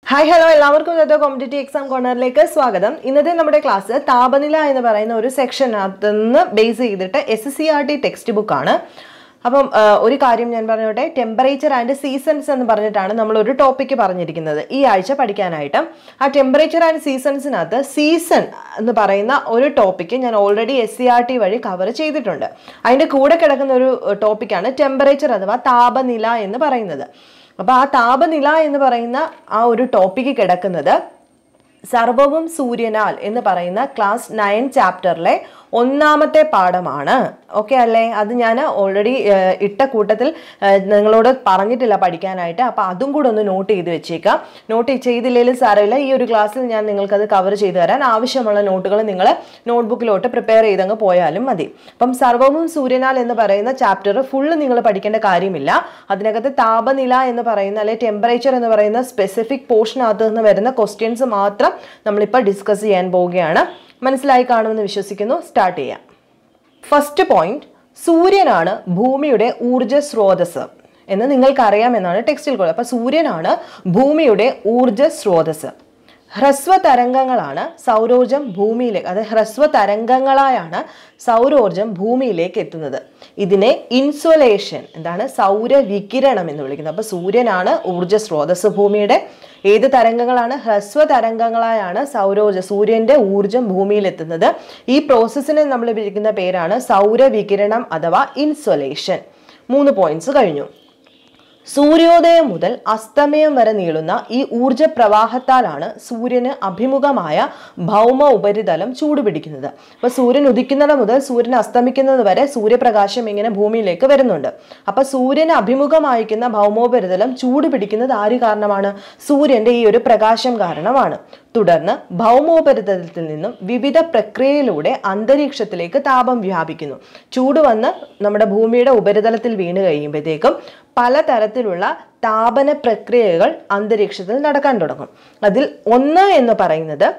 Hi hello എല്ലാവർക്കും ഇന്നത്തെ competitive exam കോർണറിലേക്ക് സ്വാഗതം ഇന്നത്തെ നമ്മുടെ ക്ലാസ് താപനില എന്ന് പറയുന്ന ഒരു സെക്ഷനകത്ത് നിന്ന് ബേസ് ചെയ്തിട്ട് S C R T text ബുക്കാണ് അപ്പം ആ, ഒരു കാര്യം ഞാൻ പറഞ്ഞോട്ടെ ടെമ്പറേച്ചർ ആൻഡ് സീസൺസ് എന്ന് പറഞ്ഞിട്ടാണ് നമ്മൾ ഒരു ടോപ്പിക്ക് പറഞ്ഞിരിക്കുന്നത് ഈ ആഴ്ച പഠിക്കാനായിട്ട് ആ ടെമ്പറേച്ചർ ആൻഡ് സീസൺസിനകത്ത് സീസൺ എന്ന് പറയുന്ന ഒരു ടോപ്പിക്ക് ഞാൻ already S C R T വഴി കവർ ചെയ്തിട്ടുണ്ട് അതിൻ്റെ കൂടെ കിടക്കുന്ന ഒരു ടോപ്പിക്കാണ് ടെമ്പറേച്ചർ അഥവാ താപനില എന്ന് പറയുന്നത് അപ്പോൾ ആ താപനില എന്ന് പറയുന്ന ആ ഒരു ടോപ്പിക്ക് കിടക്കുന്നത് സർവവും സൂര്യനാൽ എന്ന് പറയുന്ന ക്ലാസ് നയൻ ചാപ്റ്ററിലെ ഒന്നാമത്തെ പാഠമാണ് ഓക്കെ അല്ലേ അത് ഞാൻ ഓൾറെഡി ഇട്ട കൂട്ടത്തിൽ ഏഹ്, നിങ്ങളോട് പറഞ്ഞിട്ടില്ല പഠിക്കാനായിട്ട് അപ്പോൾ അതും കൂടെ ഒന്ന് നോട്ട് ചെയ്ത് വെച്ചേക്കാം നോട്ട് ചെയ്തില്ലെങ്കിലും സാരമില്ല ഈ ഒരു ക്ലാസ്സിൽ ഞാൻ നിങ്ങൾക്കത് കവർ ചെയ്തു തരാൻ ആവശ്യമുള്ള നോട്ടുകൾ നിങ്ങൾ നോട്ട്ബുക്കിലോട്ട് പ്രിപ്പയർ ചെയ്തങ്ങ് പോയാലും മതി അപ്പം സർവവും സൂര്യനാൽ എന്ന് പറയുന്ന ചാപ്റ്റർ ഫുള്ള് നിങ്ങൾ പഠിക്കേണ്ട കാര്യമില്ല അതിനകത്ത് താപനില എന്ന് പറയുന്ന അല്ലെങ്കിൽ ടെമ്പറേച്ചർ എന്ന് പറയുന്ന സ്പെസിഫിക് പോർഷനകത്ത് നിന്ന് വരുന്ന ക്വസ്റ്റ്യൻസ് മാത്രം നമ്മളിപ്പോൾ ഡിസ്കസ് ചെയ്യാൻ പോവുകയാണ് മനസ്സിലായി കാണുമെന്ന് വിശ്വസിക്കുന്നു സ്റ്റാർട്ട് ചെയ്യാം ഫസ്റ്റ് പോയിന്റ് സൂര്യനാണ് ഭൂമിയുടെ ഊർജ സ്രോതസ് എന്ന് നിങ്ങൾക്കറിയാമെന്നാണ് ടെക്സ്റ്റിൽ കൂടെ അപ്പൊ സൂര്യനാണ് ഭൂമിയുടെ ഊർജ സ്രോതസ് ഹ്രസ്വ തരംഗങ്ങളാണ് സൗരോർജം ഭൂമിയിലേക്ക് അത് ഹ്രസ്വ തരംഗങ്ങളായാണ് സൗരോർജം ഭൂമിയിലേക്ക് എത്തുന്നത് ഇതിനെ ഇൻസുലേഷൻ എന്താണ് സൗരവികിരണം എന്ന് വിളിക്കുന്നത് അപ്പൊ സൂര്യനാണ് ഊർജ സ്രോതസ് ഭൂമിയുടെ ഏത് തരംഗങ്ങളാണ് ഹ്രസ്വ തരംഗങ്ങളായാണ് സൗരോർജ സൂര്യന്റെ ഊർജം ഭൂമിയിൽ എത്തുന്നത് ഈ പ്രോസസ്സിനെ നമ്മൾ വിളിക്കുന്ന പേരാണ് സൗരവികിരണം അഥവാ ഇൻസുലേഷൻ മൂന്ന് പോയിന്റ്സ് കഴിഞ്ഞു സൂര്യോദയം മുതൽ അസ്തമയം വരെ നീളുന്ന ഈ ഊർജ പ്രവാഹത്താലാണ് സൂര്യന് അഭിമുഖമായ ഭൗമ ഉപരിതലം ചൂടുപിടിക്കുന്നത് അപ്പൊ സൂര്യൻ ഉദിക്കുന്നത് മുതൽ സൂര്യൻ അസ്തമിക്കുന്നത് വരെ സൂര്യപ്രകാശം ഇങ്ങനെ ഭൂമിയിലേക്ക് വരുന്നുണ്ട് അപ്പൊ സൂര്യന് അഭിമുഖമായിരിക്കുന്ന ഭൗമോപരിതലം ചൂടുപിടിക്കുന്നത് ആര് കാരണമാണ് സൂര്യന്റെ ഈ ഒരു പ്രകാശം കാരണമാണ് തുടർന്ന് ഭൗമോപരിതലത്തിൽ നിന്നും വിവിധ പ്രക്രിയയിലൂടെ അന്തരീക്ഷത്തിലേക്ക് താപം വ്യാപിക്കുന്നു ചൂട് വന്ന് നമ്മുടെ ഭൂമിയുടെ ഉപരിതലത്തിൽ വീണ് കഴിയുമ്പോഴത്തേക്കും പലതരത്തിലുള്ള താപന പ്രക്രിയകൾ അന്തരീക്ഷത്തിൽ നടക്കാൻ തുടങ്ങും അതിൽ ഒന്ന് എന്ന് പറയുന്നത്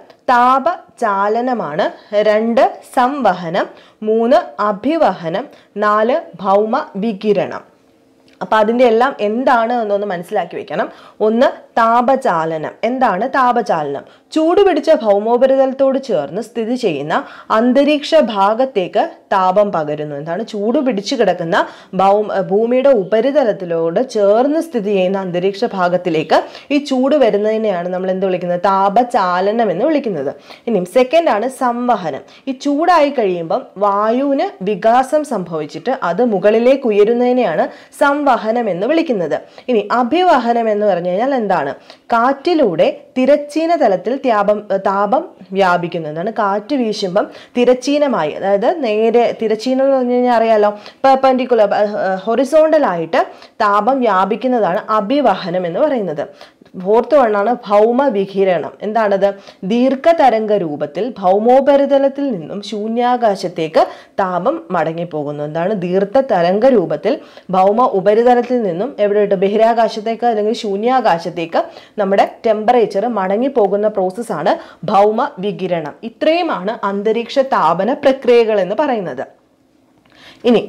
താപചാലനമാണ് രണ്ട് സംവഹനം മൂന്ന് അഭിവഹനം നാല് ഭൗമ വികിരണം അപ്പൊ അതിന്റെ എല്ലാം എന്താണ് എന്നൊന്ന് മനസ്സിലാക്കി വെക്കണം ഒന്ന് താപചാലനം എന്താണ് താപചാലനം ചൂടുപിടിച്ച ഭൗമോപരിതലത്തോട് ചേർന്ന് സ്ഥിതി ചെയ്യുന്ന അന്തരീക്ഷ ഭാഗത്തേക്ക് താപം പകരുന്നു എന്താണ് ചൂട് പിടിച്ചു കിടക്കുന്ന ഭൗമ ഭൂമിയുടെ ഉപരിതലത്തിലോട് ചേർന്ന് സ്ഥിതി ചെയ്യുന്ന അന്തരീക്ഷ ഭാഗത്തിലേക്ക് ഈ ചൂട് വരുന്നതിനെയാണ് നമ്മൾ എന്ത് വിളിക്കുന്നത് താപചാലനം എന്ന് വിളിക്കുന്നത് ഇനിയും സെക്കൻഡ് ആണ് സംവഹനം ഈ ചൂടായി കഴിയുമ്പം വായുവിന് വികാസം സംഭവിച്ചിട്ട് അത് മുകളിലേക്ക് ഉയരുന്നതിനെയാണ് സംവഹനം എന്ന് വിളിക്കുന്നത് ഇനി അഭിവഹനം എന്ന് പറഞ്ഞു കഴിഞ്ഞാൽ എന്താണ് കാറ്റിലൂടെ തിരച്ചീന തലത്തിൽ ത്യാപം താപം വ്യാപിക്കുന്നു എന്താണ് കാറ്റ് വീശുമ്പം തിരച്ചീനമായി അതായത് നേരെ തിരച്ചീനം എന്ന് പറഞ്ഞു കഴിഞ്ഞാൽ അറിയാലോ പെർപെൻഡിക്കുലർ ഹൊറിസോണ്ടലായിട്ട് താപം വ്യാപിക്കുന്നതാണ് അഭിവഹനം എന്ന് പറയുന്നത് ഫോർത്ത് വണ്ണാണ് ഭൗമ വികിരണം എന്താണത് ദീർഘതരംഗ രൂപത്തിൽ ഭൗമോപരിതലത്തിൽ നിന്നും ശൂന്യാകാശത്തേക്ക് താപം മടങ്ങിപ്പോകുന്നു എന്താണ് ദീർഘ തരംഗ രൂപത്തിൽ ഭൗമ ഉപരിതലത്തിൽ നിന്നും എവിടെയിട്ട് ബഹിരാകാശത്തേക്ക് അല്ലെങ്കിൽ ശൂന്യാകാശത്തേക്ക് നമ്മുടെ ടെമ്പറേച്ചർ മടങ്ങിപ്പോകുന്ന പ്രോസസ്സാണ് ഭൗമ വികിരണം ഇത്രയുമാണ് അന്തരീക്ഷ താപന പ്രക്രിയകൾ എന്ന് പറയുന്നത് ഇനി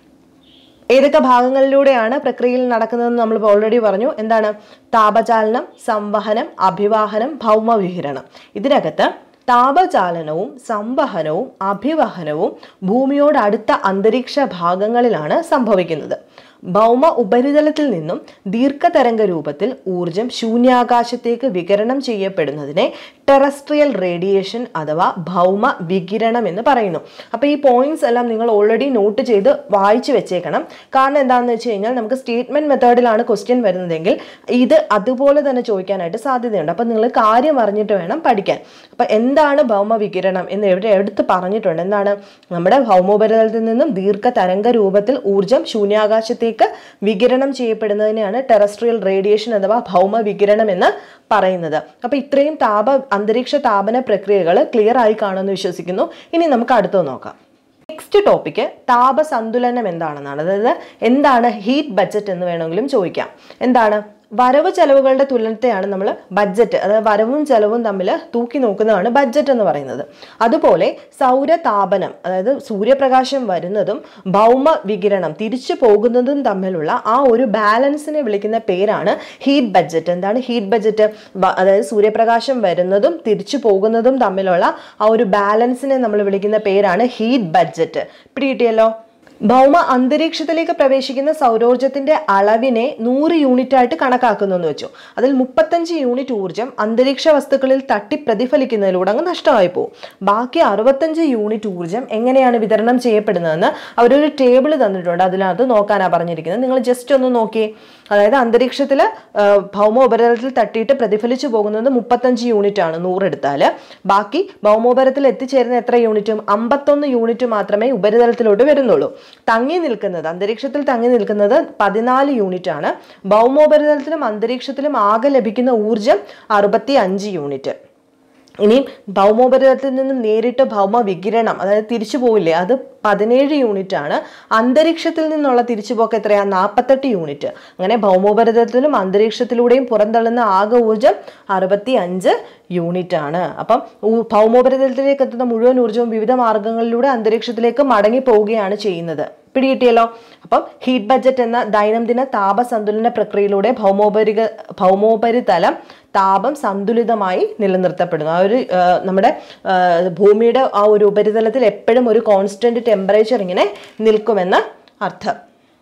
ഏതൊക്കെ ഭാഗങ്ങളിലൂടെയാണ് പ്രക്രിയയിൽ നടക്കുന്നതെന്ന് നമ്മൾ ഓൾറെഡി പറഞ്ഞു എന്താണ് താപചാലനം സംവഹനം അഭിവാഹനം ഭൗമവിഹരണം ഇതിനകത്ത് താപചാലനവും സംവഹനവും അഭിവഹനവും ഭൂമിയോട് അടുത്ത അന്തരീക്ഷ ഭാഗങ്ങളിലാണ് സംഭവിക്കുന്നത് ഭൗമ ഉപരിതലത്തിൽ നിന്നും ദീർഘതരംഗ രൂപത്തിൽ ഊർജം ശൂന്യാകാശത്തേക്ക് വികിരണം ചെയ്യപ്പെടുന്നതിനെ ടെറസ്ട്രിയൽ റേഡിയേഷൻ അഥവാ ഭൗമ വികിരണം എന്ന് പറയുന്നു അപ്പോൾ ഈ പോയിന്റ്സ് എല്ലാം നിങ്ങൾ ഓൾറെഡി നോട്ട് ചെയ്ത് വായിച്ചു വെച്ചേക്കണം കാരണം എന്താണെന്ന് വെച്ച് കഴിഞ്ഞാൽ നമുക്ക് സ്റ്റേറ്റ്മെന്റ് മെത്തേഡിലാണ് ക്വസ്റ്റ്യൻ വരുന്നതെങ്കിൽ ഇത് അതുപോലെ തന്നെ ചോദിക്കാനായിട്ട് സാധ്യതയുണ്ട് അപ്പോൾ നിങ്ങൾ കാര്യം അറിഞ്ഞിട്ട് വേണം പഠിക്കാൻ അപ്പോൾ എന്താണ് ഭൗമ വികിരണം എന്ന് എവിടെ എടുത്ത് പറഞ്ഞിട്ടുണ്ട് എന്താണ് നമ്മുടെ ഭൗമോപരിതലത്തിൽ നിന്നും ദീർഘതരംഗ രൂപത്തിൽ ഊർജം ശൂന്യാകാശത്തേക്ക് വികിരണം ചെയ്യപ്പെടുന്നതിനെയാണ് ടെറസ്ട്രിയൽ റേഡിയേഷൻ അഥവാ ഭൗമ വികിരണം എന്ന് പറയുന്നത് അപ്പൊ ഇത്രയും താപ അന്തരീക്ഷ താപന പ്രക്രിയകൾ ക്ലിയർ ആയി കാണുമെന്ന് വിശ്വസിക്കുന്നു ഇനി നമുക്ക് അടുത്തത് നോക്കാം നെക്സ്റ്റ് ടോപ്പിക്ക് താപസന്തുലനം എന്താണെന്നാണ് അതായത് എന്താണ് ഹീറ്റ് ബഡ്ജറ്റ് എന്ന് വേണമെങ്കിലും ചോദിക്കാം എന്താണ് വരവ് ചെലവുകളുടെ തുലനത്തെയാണ് നമ്മൾ ബഡ്ജറ്റ് അതായത് വരവും ചെലവും തമ്മിൽ തൂക്കി നോക്കുന്നതാണ് ബഡ്ജറ്റ് എന്ന് പറയുന്നത് അതുപോലെ സൗരതാപനം അതായത് സൂര്യപ്രകാശം വരുന്നതും ഭൗമ വികിരണം തിരിച്ചു പോകുന്നതും തമ്മിലുള്ള ആ ഒരു ബാലൻസിനെ വിളിക്കുന്ന പേരാണ് ഹീറ്റ് ബഡ്ജറ്റ് എന്താണ് ഹീറ്റ് ബഡ്ജറ്റ് അതായത് സൂര്യപ്രകാശം വരുന്നതും തിരിച്ചു പോകുന്നതും തമ്മിലുള്ള ആ ഒരു ബാലൻസിനെ നമ്മൾ വിളിക്കുന്ന പേരാണ് ഹീറ്റ് ബഡ്ജറ്റ് പിടികിട്ടിയല്ലോ ഭൗമ അന്തരീക്ഷത്തിലേക്ക് പ്രവേശിക്കുന്ന സൗരോർജ്ജത്തിന്റെ അളവിനെ നൂറ് യൂണിറ്റ് ആയിട്ട് കണക്കാക്കുന്നു എന്ന് വെച്ചു അതിൽ മുപ്പത്തഞ്ച് യൂണിറ്റ് ഊർജ്ജം അന്തരീക്ഷ വസ്തുക്കളിൽ തട്ടി പ്രതിഫലിക്കുന്നതിലൂടെ അങ്ങ് നഷ്ടമായി പോകും ബാക്കി അറുപത്തഞ്ച് യൂണിറ്റ് ഊർജ്ജം എങ്ങനെയാണ് വിതരണം ചെയ്യപ്പെടുന്നതെന്ന് അവരൊരു ടേബിൾ തന്നിട്ടുണ്ട് അതിനകത്ത് നോക്കാനാണ് പറഞ്ഞിരിക്കുന്നത് നിങ്ങൾ ജസ്റ്റ് ഒന്ന് നോക്കിയേ അതായത് അന്തരീക്ഷത്തിൽ ഭൗമ ഉപരിതലത്തിൽ തട്ടിയിട്ട് പ്രതിഫലിച്ചു പോകുന്നത് മുപ്പത്തഞ്ച് യൂണിറ്റ് ആണ് നൂറെടുത്താൽ ബാക്കി ഭൗമോപരിതലത്തിൽ എത്തിച്ചേരുന്ന എത്ര യൂണിറ്റും അമ്പത്തൊന്ന് യൂണിറ്റ് മാത്രമേ ഉപരിതലത്തിലോട്ട് വരുന്നുള്ളൂ തങ്ങി നിൽക്കുന്നത് അന്തരീക്ഷത്തിൽ തങ്ങി നിൽക്കുന്നത് പതിനാല് യൂണിറ്റ് ആണ് ഭൗമോപരിതലത്തിലും അന്തരീക്ഷത്തിലും ആകെ ലഭിക്കുന്ന ഊർജം അറുപത്തി അഞ്ച് യൂണിറ്റ് ഇനിയും ഭൗമോപരിതലത്തിൽ നിന്നും നേരിട്ട് ഭൗമ വികിരണം അതായത് തിരിച്ചു പോയില്ലേ അത് പതിനേഴ് യൂണിറ്റ് ആണ് അന്തരീക്ഷത്തിൽ നിന്നുള്ള തിരിച്ചുപോക്ക് എത്രയാ നാൽപ്പത്തെട്ട് യൂണിറ്റ് അങ്ങനെ ഭൗമോപരിതലത്തിലും അന്തരീക്ഷത്തിലൂടെയും പുറന്തള്ളുന്ന ആകെ ഊർജം അറുപത്തി അഞ്ച് യൂണിറ്റ് ആണ് അപ്പം ഊ- ഭൗമോപരിതലത്തിലേക്ക് എത്തുന്ന മുഴുവൻ ഊർജ്ജവും വിവിധ മാർഗങ്ങളിലൂടെ അന്തരീക്ഷത്തിലേക്ക് മടങ്ങി പോവുകയാണ് ചെയ്യുന്നത് പിടികിട്ടിയല്ലോ അപ്പം ഹീറ്റ് ബഡ്ജറ്റ് എന്ന ദൈനംദിന താപ സന്തുലന പ്രക്രിയയിലൂടെ ഭൗമോപരിക ഭൗമോപരിതലം താപം സന്തുലിതമായി നിലനിർത്തപ്പെടുന്നു ആ ഒരു ആ, നമ്മുടെ ആ, ഭൂമിയുടെ ആ ഒരു ഉപരിതലത്തിൽ എപ്പോഴും ഒരു കോൺസ്റ്റന്റ് ടെമ്പറേച്ചർ ഇങ്ങനെ നിൽക്കുമെന്ന് അർത്ഥം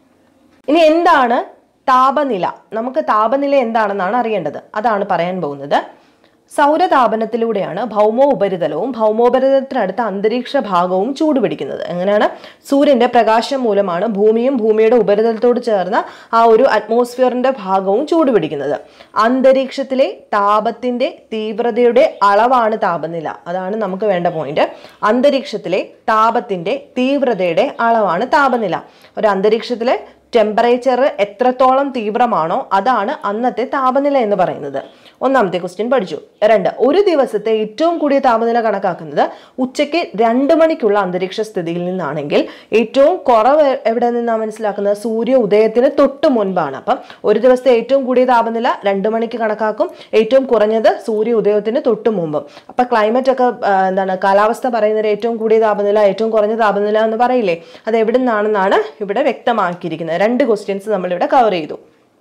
ഇനി എന്താണ് താപനില നമുക്ക് താപനില എന്താണെന്നാണ് അറിയേണ്ടത് അതാണ് പറയാൻ പോകുന്നത് സൗരതാപനത്തിലൂടെയാണ് ഭൗമോ ഉപരിതലവും ഭൗമോപരിതലത്തിനടുത്ത അന്തരീക്ഷ ഭാഗവും ചൂടുപിടിക്കുന്നത് എങ്ങനെയാണ് സൂര്യന്റെ പ്രകാശം മൂലമാണ് ഭൂമിയും ഭൂമിയുടെ ഉപരിതലത്തോട് ചേർന്ന ആ ഒരു അറ്റ്മോസ്ഫിയറിന്റെ ഭാഗവും ചൂടുപിടിക്കുന്നത് അന്തരീക്ഷത്തിലെ താപത്തിന്റെ തീവ്രതയുടെ അളവാണ് താപനില അതാണ് നമുക്ക് വേണ്ട പോയിന്റ് അന്തരീക്ഷത്തിലെ താപത്തിന്റെ തീവ്രതയുടെ അളവാണ് താപനില ഒരു അന്തരീക്ഷത്തിലെ ടെമ്പറേച്ചർ എത്രത്തോളം തീവ്രമാണോ അതാണ് അന്നത്തെ താപനില എന്ന് പറയുന്നത് ഒന്നാമത്തെ ക്വസ്റ്റ്യൻ പഠിച്ചു രണ്ട് ഒരു ദിവസത്തെ ഏറ്റവും കൂടിയ താപനില കണക്കാക്കുന്നത് ഉച്ചയ്ക്ക് രണ്ട് മണിക്കുള്ള അന്തരീക്ഷ സ്ഥിതിയിൽ നിന്നാണെങ്കിൽ ഏറ്റവും കുറവ് എ- എവിടെ നിന്നാണ് മനസ്സിലാക്കുന്നത് സൂര്യ ഉദയത്തിന് തൊട്ട് മുൻപാണ് അപ്പം ഒരു ദിവസത്തെ ഏറ്റവും കൂടിയ താപനില രണ്ട് മണിക്ക് കണക്കാക്കും ഏറ്റവും കുറഞ്ഞത് സൂര്യ ഉദയത്തിന് തൊട്ട് മുമ്പും അപ്പൊ ക്ലൈമറ്റ് ഒക്കെ ആ, എന്താണ് കാലാവസ്ഥ പറയുന്നത് ഏറ്റവും കൂടിയ താപനില ഏറ്റവും കുറഞ്ഞ താപനില എന്ന് പറയില്ലേ അത് എവിടെ നിന്നാണെന്നാണ് ഇവിടെ വ്യക്തമാക്കിയിരിക്കുന്നത് രണ്ട് ക്വസ്റ്റ്യൻസ് നമ്മളിവിടെ കവർ ചെയ്തു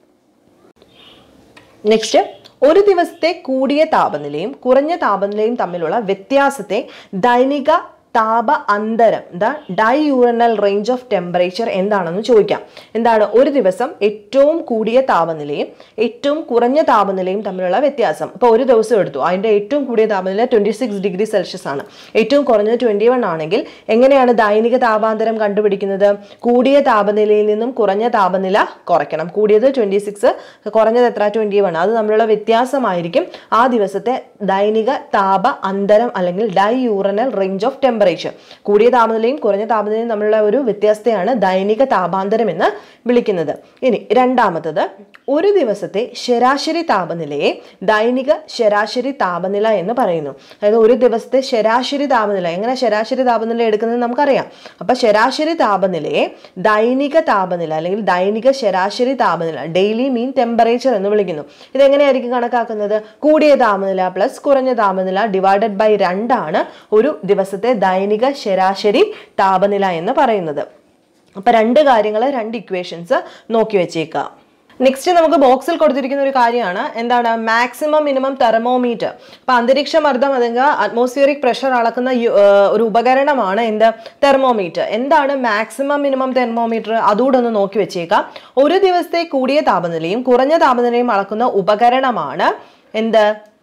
നെക്സ്റ്റ് ഒരു ദിവസത്തെ കൂടിയ താപനിലയും കുറഞ്ഞ താപനിലയും തമ്മിലുള്ള വ്യത്യാസത്തെ ദൈനിക താപ അന്തരം the diurnal range of temperature എന്താണെന്ന് ചോദിക്കാം എന്താണ് ഒരു ദിവസം ഏറ്റവും കൂടിയ താപനിലയും ഏറ്റവും കുറഞ്ഞ താപനിലയും തമ്മിലുള്ള വ്യത്യാസം ഇപ്പോൾ ഒരു ദിവസം എടുത്തു അതിൻ്റെ ഏറ്റവും കൂടിയ താപനില ട്വൻറ്റി സിക്സ് ഡിഗ്രി സെൽഷ്യസ് ആണ് ഏറ്റവും കുറഞ്ഞത് ട്വൻറ്റി വൺ ആണെങ്കിൽ എങ്ങനെയാണ് ദൈനിക താപാന്തരം കണ്ടുപിടിക്കുന്നത് കൂടിയ താപനിലയിൽ നിന്നും കുറഞ്ഞ താപനില കുറയ്ക്കണം കൂടിയത് ട്വൻറ്റി സിക്സ് കുറഞ്ഞത് എത്ര ട്വൻറ്റി വൺ അത് തമ്മിലുള്ള വ്യത്യാസമായിരിക്കും ആ ദിവസത്തെ ദൈനിക താപ അന്തരം അല്ലെങ്കിൽ ഡൈയൂറനൽ റേഞ്ച് ഓഫ് ടെമ്പറേച്ചർ കൂടിയ താപനിലയും കുറഞ്ഞ താപനിലയും തമ്മിലുള്ള ഒരു വ്യത്യാസത്തെയാണ് ദൈനിക താപാന്തരം എന്ന് വിളിക്കുന്നത് ഇനി രണ്ടാമത്തത് ഒരു ദിവസത്തെ ശരാശരി താപനിലയെ ദൈനിക ശരാശരി താപനില എന്ന് പറയുന്നു അതായത് ഒരു ദിവസത്തെ ശരാശരി താപനില എങ്ങനെ ശരാശരി താപനില എടുക്കുന്നത് നമുക്കറിയാം അപ്പൊ ശരാശരി താപനിലയെ ദൈനിക താപനില അല്ലെങ്കിൽ ദൈനിക ശരാശരി താപനില ഡെയിലി മീൻ ടെമ്പറേച്ചർ എന്ന് വിളിക്കുന്നു ഇതെങ്ങനെയായിരിക്കും കണക്കാക്കുന്നത് കൂടിയ താപനില പ്ലസ് കുറഞ്ഞ താപനില ഡിവൈഡഡ് ബൈ രണ്ടാണ് ഒരു ദിവസത്തെ ദൈനിക ശരാശരി താപനില എന്ന് പറയുന്നത് അപ്പൊ രണ്ട് കാര്യങ്ങൾ രണ്ട് ഇക്വേഷൻസ് നോക്കി വെച്ചേക്കാം നെക്സ്റ്റ് നമുക്ക് ബോക്സിൽ കൊടുത്തിരിക്കുന്ന ഒരു കാര്യമാണ് എന്താണ് മാക്സിമം മിനിമം തെർമോമീറ്റർ അപ്പൊ അന്തരീക്ഷ മർദ്ദം അല്ലെങ്കിൽ അറ്റ്മോസ്ഫിയറിക് പ്രഷർ അളക്കുന്ന യു- ഏർ ഒരു ഉപകരണമാണ് എന്ത് തെർമോമീറ്റർ എന്താണ് മാക്സിമം മിനിമം തെർമോമീറ്റർ അതുകൂടെ ഒന്ന് നോക്കി വെച്ചേക്കാം ഒരു ദിവസത്തെ കൂടിയ താപനിലയും കുറഞ്ഞ താപനിലയും അളക്കുന്ന ഉപകരണമാണ് എന്ത്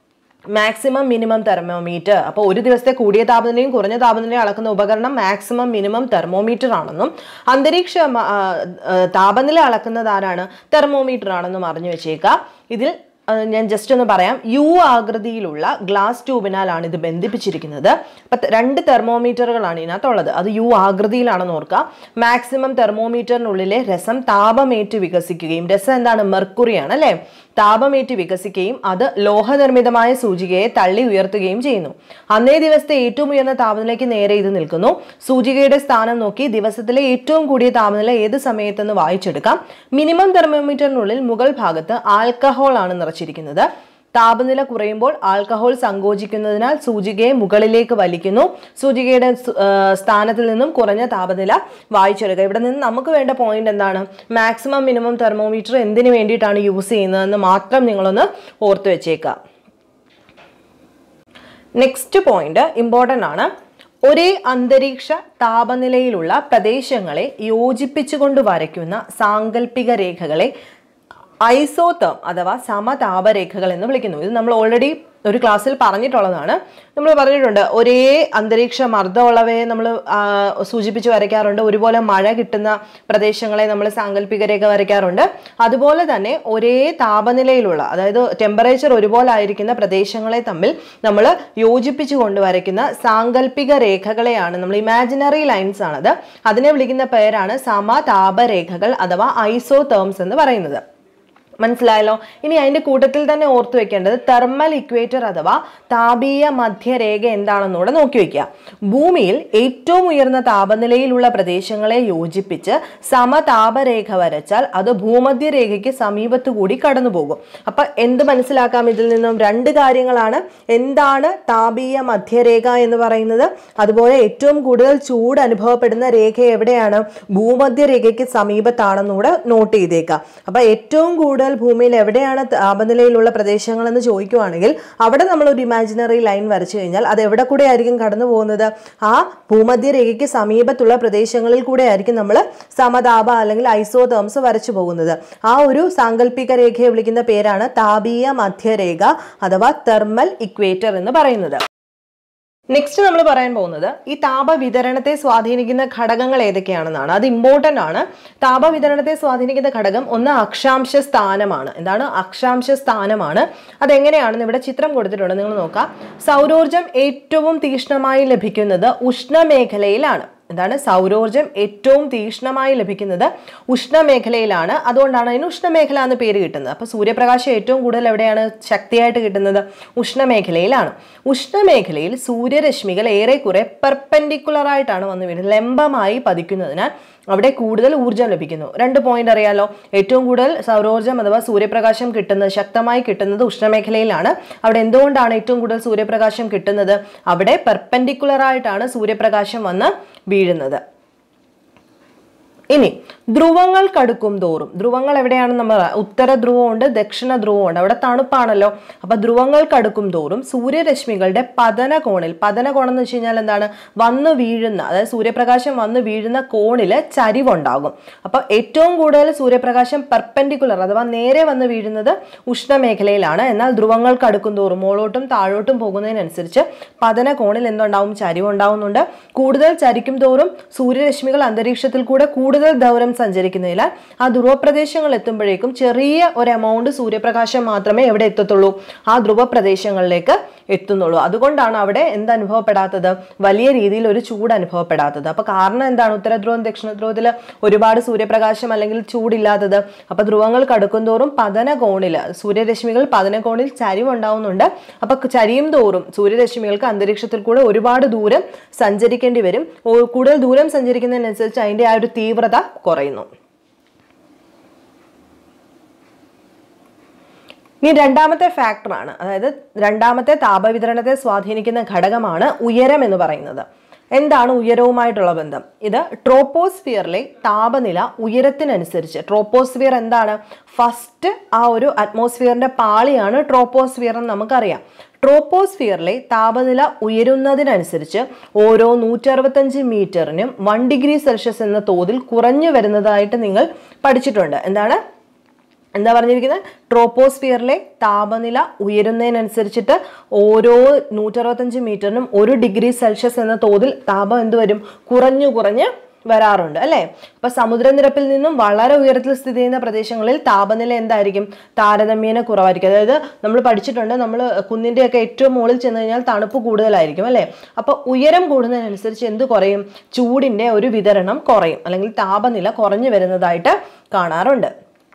മാക്സിമം മിനിമം തെർമോമീറ്റർ അപ്പോൾ ഒരു ദിവസത്തെ കൂടിയ താപനിലയും കുറഞ്ഞ താപനിലയും അളക്കുന്ന ഉപകരണം മാക്സിമം മിനിമം തെർമോമീറ്റർ ആണെന്നും അന്തരീക്ഷ മ- ആ, ആ, താപനില അളക്കുന്നത് ആരാണ് തെർമോമീറ്റർ ആണെന്നും അറിഞ്ഞു വെച്ചേക്കാം ഇതിൽ ആ, ഞാൻ ജസ്റ്റ് ഒന്ന് പറയാം യു ആകൃതിയിലുള്ള ഗ്ലാസ് ട്യൂബിനാലാണ് ഇത് ബന്ധിപ്പിച്ചിരിക്കുന്നത് അപ്പം ത- രണ്ട് തെർമോമീറ്ററുകളാണ് ഇതിനകത്തുള്ളത് അത് യു ആകൃതിയിലാണെന്ന് ഓർക്കുക മാക്സിമം തെർമോമീറ്ററിനുള്ളിലെ രസം താപമേറ്റ് വികസിക്കുകയും രസം എന്താണ് മെർക്കുറിയാണ് അല്ലേ താപമേറ്റ് വികസിക്കുകയും അത് ലോഹനിർമ്മിതമായ സൂചികയെ തള്ളി ഉയർത്തുകയും ചെയ്യുന്നു അന്നേ ദിവസത്തെ ഏറ്റവും ഉയർന്ന താപനിലയ്ക്ക് നേരെ ഇത് നിൽക്കുന്നു സൂചികയുടെ സ്ഥാനം നോക്കി ദിവസത്തിലെ ഏറ്റവും കൂടിയ താപനില ഏത് സമയത്തെന്ന് വായിച്ചെടുക്കാം മിനിമം തെർമോമീറ്ററിനുള്ളിൽ മുകൾ ഭാഗത്ത് ആൽക്കഹോൾ ആണ് നിറച്ചിരിക്കുന്നത് താപനില കുറയുമ്പോൾ ആൽക്കഹോൾ സങ്കോചിക്കുന്നതിനാൽ സൂചികയെ മുകളിലേക്ക് വലിക്കുന്നു സൂചികയുടെ സ്- ആ, സ്ഥാനത്തിൽ നിന്നും കുറഞ്ഞ താപനില വായിച്ചെടുക്കുക ഇവിടെ നിന്ന് നമുക്ക് വേണ്ട പോയിന്റ് എന്താണ് മാക്സിമം മിനിമം തെർമോമീറ്റർ എന്തിനു വേണ്ടിയിട്ടാണ് യൂസ് ചെയ്യുന്നതെന്ന് മാത്രം നിങ്ങളൊന്ന് ഓർത്ത് വെച്ചേക്കുക നെക്സ്റ്റ് പോയിന്റ് ഇമ്പോർട്ടൻ്റ് ആണ് ഒരേ അന്തരീക്ഷ താപനിലയിലുള്ള പ്രദേശങ്ങളെ യോജിപ്പിച്ചുകൊണ്ട് വരയ്ക്കുന്ന സാങ്കല്പിക രേഖകളെ ഐസോതേം അഥവാ സമതാപരേഖകൾ എന്ന് വിളിക്കുന്നു ഇത് നമ്മൾ ഓൾറെഡി ഒരു ക്ലാസ്സിൽ പറഞ്ഞിട്ടുള്ളതാണ് നമ്മൾ പറഞ്ഞിട്ടുണ്ട് ഒരേ അന്തരീക്ഷ മർദ്ദമുള്ളവയെ നമ്മൾ സൂചിപ്പിച്ച് വരയ്ക്കാറുണ്ട് ഒരുപോലെ മഴ കിട്ടുന്ന പ്രദേശങ്ങളെ നമ്മൾ സാങ്കല്പിക രേഖ വരയ്ക്കാറുണ്ട് അതുപോലെ തന്നെ ഒരേ താപനിലയിലുള്ള അതായത് ടെമ്പറേച്ചർ ഒരുപോലെ ആയിരിക്കുന്ന പ്രദേശങ്ങളെ തമ്മിൽ നമ്മൾ യോജിപ്പിച്ച് കൊണ്ട് വരയ്ക്കുന്ന സാങ്കല്പിക രേഖകളെയാണ് നമ്മൾ ഇമാജിനറി ലൈൻസ് ആണത് അതിനെ വിളിക്കുന്ന പേരാണ് സമതാപരേഖകൾ അഥവാ ഐസോതേംസ് എന്ന് പറയുന്നത് മനസ്സിലായല്ലോ ഇനി അതിന്റെ കൂട്ടത്തിൽ തന്നെ ഓർത്തു വെക്കേണ്ടത് തെർമൽ ഇക്വേറ്റർ അഥവാ താപീയ മധ്യരേഖ എന്താണെന്നൂടെ നോക്കി വെക്കുക ഭൂമിയിൽ ഏറ്റവും ഉയർന്ന താപനിലയിലുള്ള പ്രദേശങ്ങളെ യോജിപ്പിച്ച് സമതാപരേഖ വരച്ചാൽ അത് ഭൂമധ്യരേഖയ്ക്ക് സമീപത്തു കൂടി കടന്നു പോകും അപ്പൊ എന്ത് മനസ്സിലാക്കാം ഇതിൽ നിന്നും രണ്ട് കാര്യങ്ങളാണ് എന്താണ് താപീയ മധ്യരേഖ എന്ന് പറയുന്നത് അതുപോലെ ഏറ്റവും കൂടുതൽ ചൂട് അനുഭവപ്പെടുന്ന രേഖ എവിടെയാണ് ഭൂമധ്യരേഖയ്ക്ക് സമീപത്താണെന്നൂടെ നോട്ട് ചെയ്തേക്കാം അപ്പൊ ഏറ്റവും കൂടുതൽ ഭൂമിയിൽ എവിടെയാണ് താപനിലയിലുള്ള പ്രദേശങ്ങൾ എന്ന് ചോദിക്കുവാണെങ്കിൽ അവിടെ നമ്മൾ ഒരു ഇമാജിനറി ലൈൻ വരച്ചു കഴിഞ്ഞാൽ അത് എവിടെ കൂടെ ആയിരിക്കും കടന്നു പോകുന്നത് ആ ഭൂമധ്യരേഖയ്ക്ക് സമീപത്തുള്ള പ്രദേശങ്ങളിൽ കൂടെ ആയിരിക്കും നമ്മൾ സമതാപ അല്ലെങ്കിൽ ഐസോതേംസ് വരച്ചു പോകുന്നത് ആ ഒരു സാങ്കല്പിക രേഖയെ വിളിക്കുന്ന പേരാണ് താപീയ മധ്യരേഖ അഥവാ തെർമൽ ഇക്വേറ്റർ എന്ന് പറയുന്നത് നെക്സ്റ്റ് നമ്മൾ പറയാൻ പോകുന്നത് ഈ താപവിതരണത്തെ സ്വാധീനിക്കുന്ന ഘടകങ്ങൾ ഏതൊക്കെയാണെന്നാണ് അത് ഇമ്പോർട്ടൻ്റ് ആണ് താപവിതരണത്തെ സ്വാധീനിക്കുന്ന ഘടകം ഒന്ന് അക്ഷാംശ സ്ഥാനമാണ് എന്താണ് അക്ഷാംശ സ്ഥാനമാണ് അതെങ്ങനെയാണെന്ന് ഇവിടെ ചിത്രം കൊടുത്തിട്ടുണ്ട് നിങ്ങൾ നോക്കാം സൗരോർജം ഏറ്റവും തീക്ഷ്ണമായി ലഭിക്കുന്നത് ഉഷ്ണമേഖലയിലാണ് എന്താണ് സൗരോർജം ഏറ്റവും തീക്ഷ്ണമായി ലഭിക്കുന്നത് ഉഷ്ണമേഖലയിലാണ് അതുകൊണ്ടാണ് അതിന് ഉഷ്ണമേഖല എന്ന് പേര് കിട്ടുന്നത് അപ്പോൾ സൂര്യപ്രകാശം ഏറ്റവും കൂടുതൽ എവിടെയാണ് ശക്തിയായിട്ട് കിട്ടുന്നത് ഉഷ്ണമേഖലയിലാണ് ഉഷ്ണമേഖലയിൽ സൂര്യരശ്മികൾ ഏറെക്കുറെ പെർപെൻഡിക്കുലർ ആയിട്ടാണ് വന്നു വീഴുന്നത് ലംബമായി പതിക്കുന്നതിനാൽ അവിടെ കൂടുതൽ ഊർജ്ജം ലഭിക്കുന്നു രണ്ട് പോയിന്റ് അറിയാലോ ഏറ്റവും കൂടുതൽ സൗരോർജ്ജം അഥവാ സൂര്യപ്രകാശം കിട്ടുന്നത് ശക്തമായി കിട്ടുന്നത് ഉഷ്ണമേഖലയിലാണ് അവിടെ എന്തുകൊണ്ടാണ് ഏറ്റവും കൂടുതൽ സൂര്യപ്രകാശം കിട്ടുന്നത് അവിടെ പെർപെൻഡിക്കുലർ ആയിട്ടാണ് സൂര്യപ്രകാശം വന്ന് വീഴുന്നത് ഇനി ധ്രുവങ്ങൾ കടുക്കും തോറും ധ്രുവങ്ങൾ എവിടെയാണ് നമ്മൾ ഉത്തര ധ്രുവമുണ്ട് ദക്ഷിണ ധ്രുവമുണ്ട് അവിടെ തണുപ്പാണല്ലോ അപ്പൊ ധ്രുവങ്ങൾ കടുക്കും തോറും സൂര്യരശ്മികളുടെ പതന കോണിൽ പതന കോണം എന്ന് വെച്ച് കഴിഞ്ഞാൽ എന്താണ് വന്നു വീഴുന്ന അതായത് സൂര്യപ്രകാശം വന്നു വീഴുന്ന കോണില് ചരിവുണ്ടാകും അപ്പൊ ഏറ്റവും കൂടുതൽ സൂര്യപ്രകാശം പെർപെൻഡിക്കുലർ അഥവാ നേരെ വന്ന് വീഴുന്നത് ഉഷ്ണമേഖലയിലാണ് എന്നാൽ ധ്രുവങ്ങൾ കടുക്കും തോറും മുകളോട്ടും താഴോട്ടും പോകുന്നതിനനുസരിച്ച് പതന കോണിൽ എന്തുണ്ടാവും ചരിവുണ്ടാവുന്നുണ്ട് കൂടുതൽ ചരിക്കും തോറും സൂര്യരശ്മികൾ അന്തരീക്ഷത്തിൽ കൂടെ കൂടുതൽ ദൂരം സഞ്ചരിക്കുന്നതിനാൽ ആ ധ്രുവപ്രദേശങ്ങൾ എത്തുമ്പോഴേക്കും ചെറിയ ഒരു എമൗണ്ട് സൂര്യപ്രകാശം മാത്രമേ എവിടെ എത്തത്തുള്ളൂ ആ ധ്രുവപ്രദേശങ്ങളിലേക്ക് എത്തുന്നുള്ളൂ അതുകൊണ്ടാണ് അവിടെ എന്ത് അനുഭവപ്പെടാത്തത് വലിയ രീതിയിൽ ഒരു ചൂട് അനുഭവപ്പെടാത്തത് അപ്പൊ കാരണം എന്താണ് ഉത്തര ധ്രുവം ദക്ഷിണ ധ്രുവത്തിൽ ഒരുപാട് സൂര്യപ്രകാശം അല്ലെങ്കിൽ ചൂടില്ലാത്തത് അപ്പൊ ധ്രുവങ്ങൾ കടുക്കും തോറും പതന കോണിൽ സൂര്യരശ്മികൾ പതന കോണിൽ ചരിവുണ്ടാവുന്നുണ്ട് അപ്പൊ ചരിയും തോറും സൂര്യരശ്മികൾക്ക് അന്തരീക്ഷത്തിൽ കൂടെ ഒരുപാട് ദൂരം സഞ്ചരിക്കേണ്ടി വരും ഓ- കൂടുതൽ ദൂരം സഞ്ചരിക്കുന്നതിനനുസരിച്ച് അതിന്റെ ആ ഒരു തീവ്രത കുറയുന്നു ഇനി രണ്ടാമത്തെ ഫാക്ടറാണ് അതായത് രണ്ടാമത്തെ താപവിതരണത്തെ സ്വാധീനിക്കുന്ന ഘടകമാണ് ഉയരം എന്ന് പറയുന്നത് എന്താണ് ഉയരവുമായിട്ടുള്ള ബന്ധം ഇത് ട്രോപ്പോസ്ഫിയറിലെ താപനില ഉയരത്തിനനുസരിച്ച് ട്രോപ്പോസ്ഫിയർ എന്താണ് ഫസ്റ്റ് ആ ഒരു അറ്റ്മോസ്ഫിയറിന്റെ പാളിയാണ് ട്രോപ്പോസ്ഫിയർ എന്ന് നമുക്കറിയാം ട്രോപ്പോസ്ഫിയറിലെ താപനില ഉയരുന്നതിനനുസരിച്ച് ഓരോ നൂറ്ററുപത്തഞ്ച് മീറ്ററിനും വൺ ഡിഗ്രി സെൽഷ്യസ് എന്ന തോതിൽ കുറഞ്ഞു വരുന്നതായിട്ട് നിങ്ങൾ പഠിച്ചിട്ടുണ്ട് എന്താണ് എന്താ പറഞ്ഞിരിക്കുന്നത് ട്രോപ്പോസ്ഫിയറിലെ താപനില ഉയരുന്നതിനനുസരിച്ചിട്ട് ഓരോ നൂറ്ററുപത്തഞ്ച് മീറ്ററിനും ഒരു ഡിഗ്രി സെൽഷ്യസ് എന്ന തോതിൽ താപം എന്ത് വരും കുറഞ്ഞു കുറഞ്ഞ് വരാറുണ്ട് അല്ലേ അപ്പൊ സമുദ്രനിരപ്പിൽ നിന്നും വളരെ ഉയരത്തിൽ സ്ഥിതി ചെയ്യുന്ന പ്രദേശങ്ങളിൽ താപനില എന്തായിരിക്കും താരതമ്യേന കുറവായിരിക്കും അതായത് നമ്മൾ പഠിച്ചിട്ടുണ്ട് നമ്മൾ കുന്നിന്റെ ഒക്കെ ഏറ്റവും മുകളിൽ ചെന്ന് കഴിഞ്ഞാൽ തണുപ്പ് കൂടുതലായിരിക്കും അല്ലേ അപ്പൊ ഉയരം കൂടുന്നതിനനുസരിച്ച് എന്ത് കുറയും ചൂടിന്റെ ഒരു വിതരണം കുറയും അല്ലെങ്കിൽ താപനില കുറഞ്ഞു വരുന്നതായിട്ട് കാണാറുണ്ട്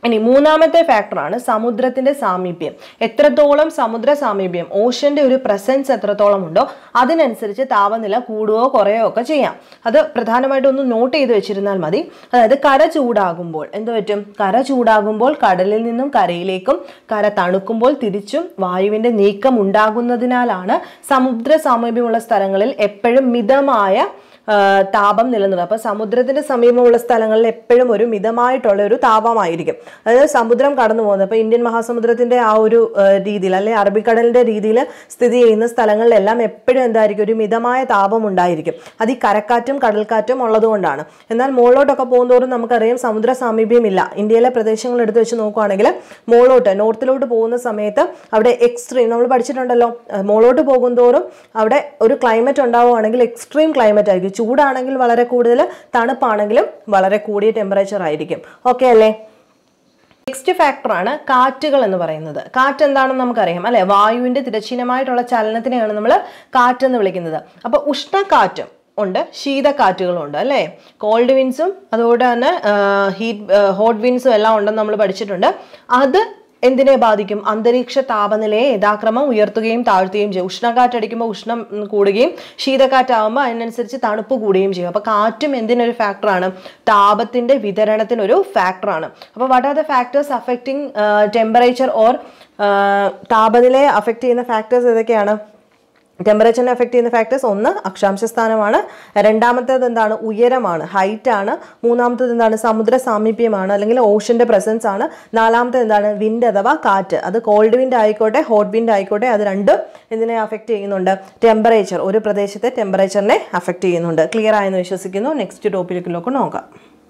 ഇനി മൂന്നാമത്തെ ഫാക്ടറാണ് സമുദ്രത്തിന്റെ സാമീപ്യം എത്രത്തോളം സമുദ്ര സാമീപ്യം ഓഷന്റെ ഒരു പ്രസൻസ് എത്രത്തോളം ഉണ്ടോ അതിനനുസരിച്ച് താപനില കൂടുകയോ കുറയോ ഒക്കെ ചെയ്യാം അത് പ്രധാനമായിട്ടും ഒന്ന് നോട്ട് ചെയ്ത് വെച്ചിരുന്നാൽ മതി അതായത് കര ചൂടാകുമ്പോൾ എന്ത് പറ്റും കര ചൂടാകുമ്പോൾ കടലിൽ നിന്നും കരയിലേക്കും കര തണുക്കുമ്പോൾ തിരിച്ചും വായുവിന്റെ നീക്കം ഉണ്ടാകുന്നതിനാലാണ് സമുദ്ര സാമീപ്യമുള്ള സ്ഥലങ്ങളിൽ എപ്പോഴും മിതമായ ആ, താപം നിലനിർത്തും അപ്പോൾ സമുദ്രത്തിന്റെ സമീപമുള്ള സ്ഥലങ്ങളിൽ എപ്പോഴും ഒരു മിതമായിട്ടുള്ള ഒരു താപമായിരിക്കും അതായത് സമുദ്രം കടന്നു പോകുന്നത് അപ്പോൾ ഇന്ത്യൻ മഹാസമുദ്രത്തിന്റെ ആ ഒരു ആ, രീതിയിൽ അല്ലെങ്കിൽ അറബിക്കടലിന്റെ രീതിയിൽ സ്ഥിതി ചെയ്യുന്ന സ്ഥലങ്ങളിലെല്ലാം എപ്പോഴും എന്തായിരിക്കും ഒരു മിതമായ താപം ഉണ്ടായിരിക്കും അത് ഈ കരക്കാറ്റും കടൽക്കാറ്റും ഉള്ളതുകൊണ്ടാണ് എന്നാൽ മുകളിലോട്ടൊക്കെ പോകുന്നതോറും നമുക്കറിയാം സമുദ്ര സാമീപ്യമില്ല ഇന്ത്യയിലെ പ്രദേശങ്ങൾ എടുത്ത് വെച്ച് നോക്കുകയാണെങ്കിൽ മുകളിലോട്ട് നോർത്തിലോട്ട് പോകുന്ന സമയത്ത് അവിടെ എക്സ്ട്രീം നമ്മൾ പഠിച്ചിട്ടുണ്ടല്ലോ ആ, മുകളിലോട്ട് പോകുന്തോറും അവിടെ ഒരു ക്ലൈമറ്റ് ഉണ്ടാവുകയാണെങ്കിൽ എക്സ്ട്രീം ക്ലൈമറ്റ് ആയിരിക്കും ചൂടാണെങ്കിൽ വളരെ കൂടുതൽ തണുപ്പാണെങ്കിലും വളരെ കൂടിയ ടെമ്പറേച്ചർ ആയിരിക്കും ഓക്കെ അല്ലേ നെക്സ്റ്റ് ഫാക്ടറാണ് കാറ്റുകൾ എന്ന് പറയുന്നത് കാറ്റ് എന്താണെന്ന് നമുക്കറിയാം അല്ലെ വായുവിന്റെ തിരശ്ചീനമായിട്ടുള്ള ചലനത്തിനെയാണ് നമ്മൾ കാറ്റ് എന്ന് വിളിക്കുന്നത് അപ്പൊ ഉഷ്ണക്കാറ്റും ഉണ്ട് ശീതക്കാറ്റുകളും ഉണ്ട് അല്ലേ കോൾഡ് വിൻസും അതുപോലെ തന്നെ ഹീറ്റ് ഹോട്ട് വിൻസും എല്ലാം ഉണ്ടെന്ന് നമ്മൾ പഠിച്ചിട്ടുണ്ട് അത് എന്തിനെ ബാധിക്കും അന്തരീക്ഷ താപനിലയെ യഥാക്രമം ഉയർത്തുകയും താഴ്ത്തുകയും ചെയ്യും ഉഷ്ണക്കാറ്റടിക്കുമ്പോൾ ഉഷ്ണം ഉം, കൂടുകയും ശീതക്കാറ്റാവുമ്പോൾ അതിനനുസരിച്ച് തണുപ്പ് കൂടുകയും ചെയ്യും അപ്പോൾ കാറ്റും എന്തിനൊരു ഫാക്ടറാണ് താപത്തിന്റെ വിതരണത്തിനൊരു ഫാക്ടറാണ് അപ്പോൾ what are the factors affecting temperature or താപനിലയെ അഫക്റ്റ് ചെയ്യുന്ന ഫാക്ടേഴ്സ് ഏതൊക്കെയാണ് ടെമ്പറേച്ചറിനെ അഫക്റ്റ് ചെയ്യുന്ന ഫാക്ടേഴ്സ് ഒന്ന് അക്ഷാംശ സ്ഥാനമാണ് രണ്ടാമത്തേത് എന്താണ് ഉയരമാണ് ഹൈറ്റ് ആണ് മൂന്നാമത്തേത് എന്താണ് സമുദ്ര സാമീപ്യമാണ് അല്ലെങ്കിൽ ഓഷന്റെ പ്രസൻസ് ആണ് നാലാമത്തേത് എന്താണ് വിൻഡ് അഥവാ കാറ്റ് അത് കോൾഡ് വിൻഡ് ആയിക്കോട്ടെ ഹോട്ട് വിൻഡ് ആയിക്കോട്ടെ അത് രണ്ടും എന്തിനെ അഫക്റ്റ് ചെയ്യുന്നുണ്ട് ടെമ്പറേച്ചർ ഒരു പ്രദേശത്തെ ടെമ്പറേച്ചറിനെ അഫക്റ്റ് ചെയ്യുന്നുണ്ട് ക്ലിയർ ആയെന്ന് വിശ്വസിക്കുന്നു നെക്സ്റ്റ് ടോപ്പിക്കിലേക്ക് നോക്കാം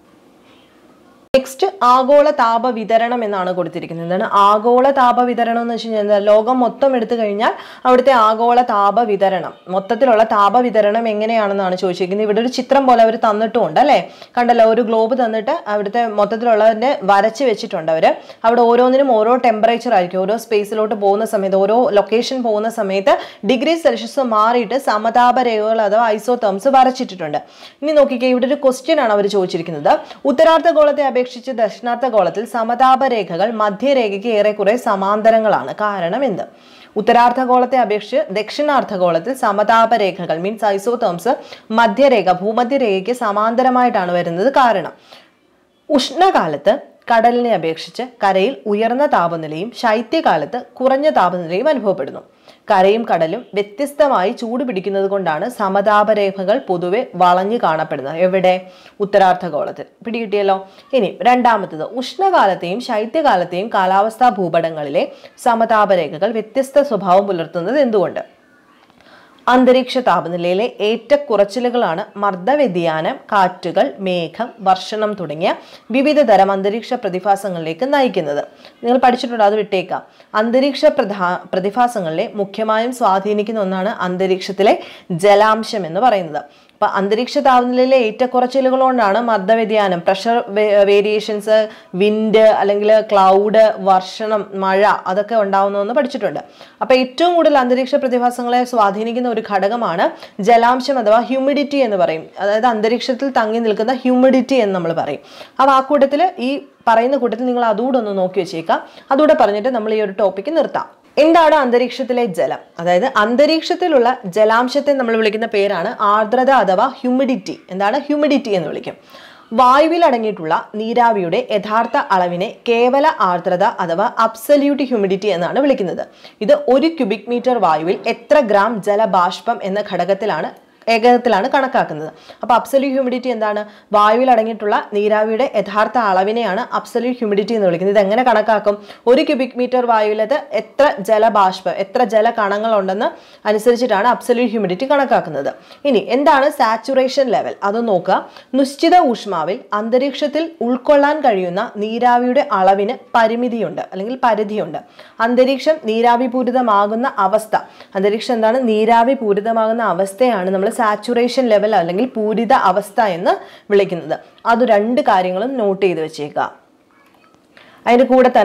നെക്സ്റ്റ് ആഗോള താപ വിതരണം എന്നാണ് കൊടുത്തിരിക്കുന്നത് എന്താണ് ആഗോള താപ വിതരണം എന്ന് വെച്ച് കഴിഞ്ഞാൽ എന്താ? ലോകം മൊത്തം എടുത്തു കഴിഞ്ഞാൽ അവിടുത്തെ ആഗോള താപ വിതരണം മൊത്തത്തിലുള്ള താപ വിതരണം എങ്ങനെയാണെന്നാണ് ചോദിച്ചിരിക്കുന്നത് ഇവിടെ ഒരു ചിത്രം പോലെ അവർ തന്നിട്ടുമുണ്ട് അല്ലേ കണ്ടല്ലോ ഒരു ഗ്ലോബ് തന്നിട്ട് അവിടുത്തെ മൊത്തത്തിലുള്ളതിന്റെ വരച്ച് വെച്ചിട്ടുണ്ട് അവർ അവിടെ ഓരോന്നിനും ഓരോ ടെമ്പറേച്ചർ ആയിരിക്കും ഓരോ സ്പേസിലോട്ട് പോകുന്ന സമയത്ത് ഓരോ ലൊക്കേഷൻ പോകുന്ന സമയത്ത് ഡിഗ്രി സെൽഷ്യസ് മാറിയിട്ട് സമതാപ രേഖകൾ അഥവാ ഐസോതേംസ് വരച്ചിട്ടിട്ടുണ്ട് ഇനി നോക്കിക്കേ ഇവിടെ ഒരു ക്വസ്റ്റ്യൻ ആണ് അവർ ചോദിച്ചിരിക്കുന്നത് ഉത്തരാർദ്ധഗോളത്തെ അപേക്ഷിച്ച് ദക്ഷിണാർദ്ധഗോളത്തിൽ സമതാപ രേഖകൾ മധ്യരേഖയ്ക്ക് ഏറെക്കുറെ സമാന്തരങ്ങളാണ് കാരണം എന്ത് ഉത്തരാർദ്ധഗോളത്തെ അപേക്ഷിച്ച് ദക്ഷിണാർദ്ധഗോളത്തിൽ സമതാപ രേഖകൾ മീൻസ് ഐസോതേംസ് മധ്യരേഖ ഭൂമധ്യരേഖയ്ക്ക് സമാന്തരമായിട്ടാണ് വരുന്നത് കാരണം ഉഷ്ണകാലത്ത് കടലിനെ അപേക്ഷിച്ച് കരയിൽ ഉയർന്ന താപനിലയും ശൈത്യകാലത്ത് കുറഞ്ഞ താപനിലയും അനുഭവപ്പെടുന്നു കരയും കടലും വ്യത്യസ്തമായി ചൂട് പിടിക്കുന്നത് കൊണ്ടാണ് സമതാപരേഖകൾ പൊതുവെ വളഞ്ഞു കാണപ്പെടുന്നത് എവിടെ ഉത്തരാർദ്ധഗോളത്തിൽ പിടികിട്ടിയല്ലോ ഇനി രണ്ടാമത്തത് ഉഷ്ണകാലത്തെയും ശൈത്യകാലത്തെയും കാലാവസ്ഥാ ഭൂപടങ്ങളിലെ സമതാപരേഖകൾ വ്യത്യസ്ത സ്വഭാവം പുലർത്തുന്നത് എന്തുകൊണ്ട് അന്തരീക്ഷ താപനിലയിലെ ഏറ്റക്കുറച്ചിലുകളാണ് മർദ്ദവ്യതിയാനം കാറ്റുകൾ മേഘം വർഷണം തുടങ്ങിയ വിവിധ തരം അന്തരീക്ഷ പ്രതിഭാസങ്ങളിലേക്ക് നയിക്കുന്നത് നിങ്ങൾ പഠിച്ചിട്ടുണ്ട് അത് വിട്ടേക്കാം അന്തരീക്ഷ പ്രധാ പ്രതിഭാസങ്ങളിലെ മുഖ്യമായും സ്വാധീനിക്കുന്ന ഒന്നാണ് അന്തരീക്ഷത്തിലെ ജലാംശം എന്ന് പറയുന്നത് അപ്പൊ അന്തരീക്ഷ താപനിലയിലെ ഏറ്റക്കുറച്ചിലുകൾ കൊണ്ടാണ് മർദ്ദവ്യതിയാനം പ്രഷർ വേരിയേഷൻസ് വിൻഡ് അല്ലെങ്കിൽ ക്ലൗഡ് വർഷണം മഴ അതൊക്കെ ഉണ്ടാവുന്നതെന്ന് പഠിച്ചിട്ടുണ്ട് അപ്പൊ ഏറ്റവും കൂടുതൽ അന്തരീക്ഷ പ്രതിഭാസങ്ങളെ സ്വാധീനിക്കുന്ന ഒരു ഘടകമാണ് ജലാംശം അഥവാ ഹ്യൂമിഡിറ്റി എന്ന് പറയും അതായത് അന്തരീക്ഷത്തിൽ തങ്ങി നിൽക്കുന്ന ഹ്യൂമിഡിറ്റി എന്ന് നമ്മൾ പറയും ആ വാക്കൂട്ടത്തിൽ ഈ പറയുന്ന കൂട്ടത്തിൽ നിങ്ങൾ അതുകൂടെ ഒന്ന് നോക്കി വെച്ചേക്കാം അതുകൂടെ പറഞ്ഞിട്ട് നമ്മൾ ഈ ഒരു ടോപ്പിക്ക് നിർത്താം എന്താണ് അന്തരീക്ഷത്തിലെ ജലം അതായത് അന്തരീക്ഷത്തിലുള്ള ജലാംശത്തെ നമ്മൾ വിളിക്കുന്ന പേരാണ് ആർദ്രത അഥവാ ഹ്യൂമിഡിറ്റി എന്താണ് ഹ്യൂമിഡിറ്റി എന്ന് വിളിക്കും വായുവിൽ അടങ്ങിയിട്ടുള്ള നീരാവിയുടെ യഥാർത്ഥ അളവിനെ കേവല ആർദ്രത അഥവാ അബ്സല്യൂട്ട് ഹ്യൂമിഡിറ്റി എന്നാണ് വിളിക്കുന്നത് ഇത് ഒരു ക്യൂബിക് മീറ്റർ വായുവിൽ എത്ര ഗ്രാം ജലബാഷ്പം എന്ന ഘടകത്തിലാണ് ഏകത്തിലാണ് കണക്കാക്കുന്നത് അപ്പോൾ അബ്സല്യൂ ഹ്യൂമിഡിറ്റി എന്താണ് വായുവിൽ അടങ്ങിയിട്ടുള്ള നീരാവിയുടെ യഥാർത്ഥ അളവിനെയാണ് അബ്സല്യൂ ഹ്യൂമിഡിറ്റി എന്ന് വിളിക്കുന്നത് ഇത് എങ്ങനെ കണക്കാക്കും ഒരു ക്യൂബിക് മീറ്റർ വായുവിലത് എത്ര ജലബാഷ്പം എത്ര ജലകണങ്ങൾ ഉണ്ടെന്ന് അനുസരിച്ചിട്ടാണ് അബ്സല്യൂ ഹ്യൂമിഡിറ്റി കണക്കാക്കുന്നത് ഇനി എന്താണ് സാച്ചുറേഷൻ ലെവൽ അത് നോക്കുക നിശ്ചിത ഊഷ്മാവിൽ അന്തരീക്ഷത്തിൽ ഉൾക്കൊള്ളാൻ കഴിയുന്ന നീരാവിയുടെ അളവിന് പരിമിതിയുണ്ട് അല്ലെങ്കിൽ പരിധിയുണ്ട് അന്തരീക്ഷം നീരാവിപൂരിതമാകുന്ന അവസ്ഥ അന്തരീക്ഷം എന്താണ് നീരാവി പൂരിതമാകുന്ന അവസ്ഥയാണ് നമ്മൾ സാച്ചുറേഷൻ ലെവൽ അല്ലെങ്കിൽ പൂരിത അവസ്ഥ എന്ന് വിളിക്കുന്നത് അത് രണ്ട് കാര്യങ്ങളും നോട്ട് ചെയ്ത് വെച്ചേക്കുക അതിൻ്റെ കൂടെ തന്നെ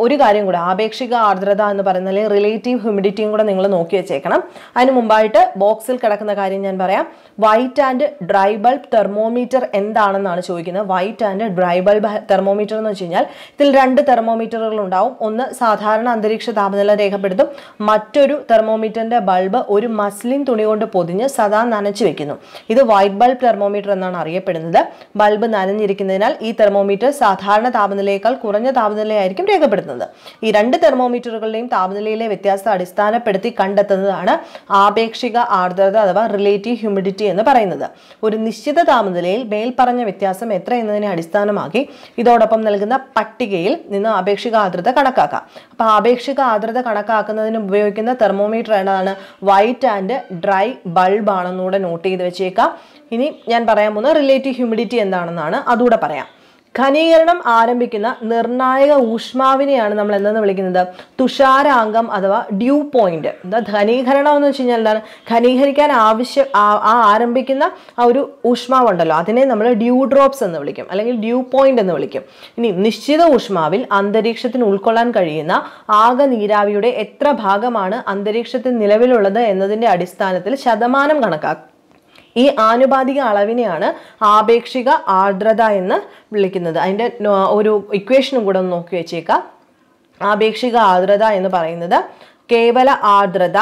ഒരു കാര്യം കൂടെ ആപേക്ഷിക ആർദ്രത എന്ന് പറയുന്ന അല്ലെങ്കിൽ റിലേറ്റീവ് ഹ്യൂമിഡിറ്റിയും കൂടെ നിങ്ങൾ നോക്കി വെച്ചേക്കണം അതിന് മുമ്പായിട്ട് ബോക്സിൽ കിടക്കുന്ന കാര്യം ഞാൻ പറയാം wet and dry bulb thermometer എന്താണെന്നാണ് ചോദിക്കുന്നത് wet and dry bulb thermometer എന്ന് വെച്ച് കഴിഞ്ഞാൽ ഇതിൽ രണ്ട് തെർമോമീറ്ററുകൾ ഉണ്ടാവും ഒന്ന് സാധാരണ അന്തരീക്ഷ താപനില രേഖപ്പെടുത്തും മറ്റൊരു തെർമോമീറ്ററിന്റെ ബൾബ് ഒരു മസ്ലിൻ തുണി കൊണ്ട് പൊതിഞ്ഞ് സദാ നനച്ചു വെക്കുന്നു ഇത് വൈറ്റ് ബൾബ് തെർമോമീറ്റർ എന്നാണ് അറിയപ്പെടുന്നത് ബൾബ് നനഞ്ഞിരിക്കുന്നതിനാൽ ഈ തെർമോമീറ്റർ സാധാരണ താപനിലയേക്കാൾ കുറഞ്ഞ താപനിലയായിരിക്കും രേഖപ്പെടുത്തുന്നത് ഈ രണ്ട് തെർമോമീറ്ററുകളുടെയും താപനിലയിലെ വ്യത്യാസം അടിസ്ഥാനപ്പെടുത്തി കണ്ടെത്തുന്നതാണ് ആപേക്ഷിക ആർദ്രത അഥവാ റിലേറ്റീവ് ഹ്യൂമിഡിറ്റി എന്ന് പറയുന്നത് ഒരു നിശ്ചിത താപനിലയിൽ മേൽപ്പറഞ്ഞ വ്യത്യാസം എത്ര എന്നതിനെ അടിസ്ഥാനമാക്കി ഇതോടൊപ്പം നൽകുന്ന പട്ടികയിൽ നിന്ന് ആപേക്ഷിക ആർദ്രത കണക്കാക്കാം അപ്പോൾ ആപേക്ഷിക ആർദ്രത കണക്കാക്കുന്നതിന് ഉപയോഗിക്കുന്ന തെർമോമീറ്റർ ഏതാണ് വൈറ്റ് ആൻഡ് ഡ്രൈ ബൾബ് ആണെന്നൂടെ നോട്ട് ചെയ്ത് വെച്ചേക്കാം ഇനി ഞാൻ പറയാൻ പോകുന്ന റിലേറ്റീവ് ഹ്യൂമിഡിറ്റി എന്താണെന്നാണ് അതുകൂടെ പറയാം ഘനീകരണം ആരംഭിക്കുന്ന നിർണായക ഊഷ്മാവിനെയാണ് നമ്മൾ എന്തെന്ന് വിളിക്കുന്നത് തുഷാരാംഗം അഥവാ ഡ്യൂ പോയിന്റ് എന്താ ഘനീകരണം എന്ന് വെച്ച് കഴിഞ്ഞാൽ എന്താണ് ഘനീകരിക്കാൻ ആവശ്യം ആ- ആ ആരംഭിക്കുന്ന ആ ഒരു ഊഷ്മാവുണ്ടല്ലോ അതിനെ നമ്മൾ ഡ്യൂ ഡ്രോപ്സ് എന്ന് വിളിക്കും അല്ലെങ്കിൽ ഡ്യൂ പോയിന്റ് എന്ന് വിളിക്കും ഇനി നിശ്ചിത ഊഷ്മാവിൽ അന്തരീക്ഷത്തിന് ഉൾക്കൊള്ളാൻ കഴിയുന്ന ആകെ നീരാവിയുടെ എത്ര ഭാഗമാണ് അന്തരീക്ഷത്തിൽ നിലവിലുള്ളത് എന്നതിന്റെ അടിസ്ഥാനത്തിൽ ശതമാനം കണക്കാക്കും ഈ ആനുപാതിക അളവിനെയാണ് ആപേക്ഷിക ആർദ്രത എന്ന് വിളിക്കുന്നത് അതിൻ്റെ നോ- ഒരു ഇക്വേഷനും കൂടെ ഒന്ന് നോക്കി വെച്ചേക്കാം ആപേക്ഷിക ആർദ്രത എന്ന് പറയുന്നത് കേവല ആർദ്രത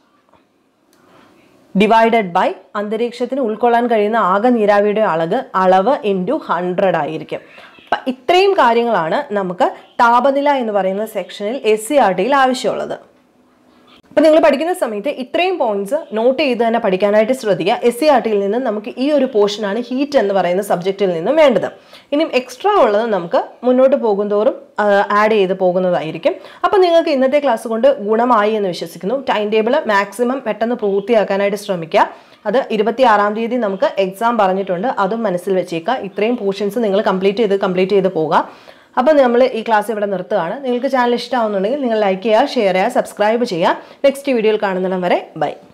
ഡിവൈഡഡ് ബൈ അന്തരീക്ഷത്തിന് ഉൾക്കൊള്ളാൻ കഴിയുന്ന ആകെ നീരാവിയുടെ അളവ് അളവ് ഇൻറ്റു ഹൺഡ്രഡ് ആയിരിക്കും അപ്പം ഇത്രയും കാര്യങ്ങളാണ് നമുക്ക് താപനില എന്ന് പറയുന്ന സെക്ഷനിൽ എസ് സി ആർ ടിയിൽ ആവശ്യമുള്ളത് അപ്പം നിങ്ങൾ പഠിക്കുന്ന സമയത്ത് ഇത്രയും പോയിന്റ്സ് നോട്ട് ചെയ്ത് തന്നെ പഠിക്കാനായിട്ട് ശ്രദ്ധിക്കുക എസ് സി ആർ ടിയിൽ നിന്ന് നമുക്ക് ഈ ഒരു പോർഷനാണ് ഹീറ്റ് എന്ന് പറയുന്ന സബ്ജക്റ്റിൽ നിന്നും വേണ്ടത് ഇനിയും എക്സ്ട്രാ ഉള്ളത് നമുക്ക് മുന്നോട്ട് പോകുന്തോറും ആഡ് ചെയ്ത് പോകുന്നതായിരിക്കും അപ്പം നിങ്ങൾക്ക് ഇന്നത്തെ ക്ലാസ് കൊണ്ട് ഗുണമായി എന്ന് വിശ്വസിക്കുന്നു ടൈം ടേബിൾ മാക്സിമം പെട്ടെന്ന് പൂർത്തിയാക്കാനായിട്ട് ശ്രമിക്കുക അത് ഇരുപത്തി ആറാം തീയതി നമുക്ക് എക്സാം പറഞ്ഞിട്ടുണ്ട് അതും മനസ്സിൽ വെച്ചേക്കുക ഇത്രയും പോർഷൻസ് നിങ്ങൾ കംപ്ലീറ്റ് ചെയ്ത് കംപ്ലീറ്റ് ചെയ്ത് പോകുക അപ്പോൾ നമ്മൾ ഈ ക്ലാസ് ഇവിടെ നിർത്തുകയാണ് നിങ്ങൾക്ക് ചാനൽ ഇഷ്ടമാവുന്നുണ്ടെങ്കിൽ നിങ്ങൾ ലൈക്ക് ചെയ്യുക ഷെയർ ചെയ്യുക സബ്സ്ക്രൈബ് ചെയ്യുക നെക്സ്റ്റ് വീഡിയോയിൽ കാണുന്നിടം വരെ ബൈ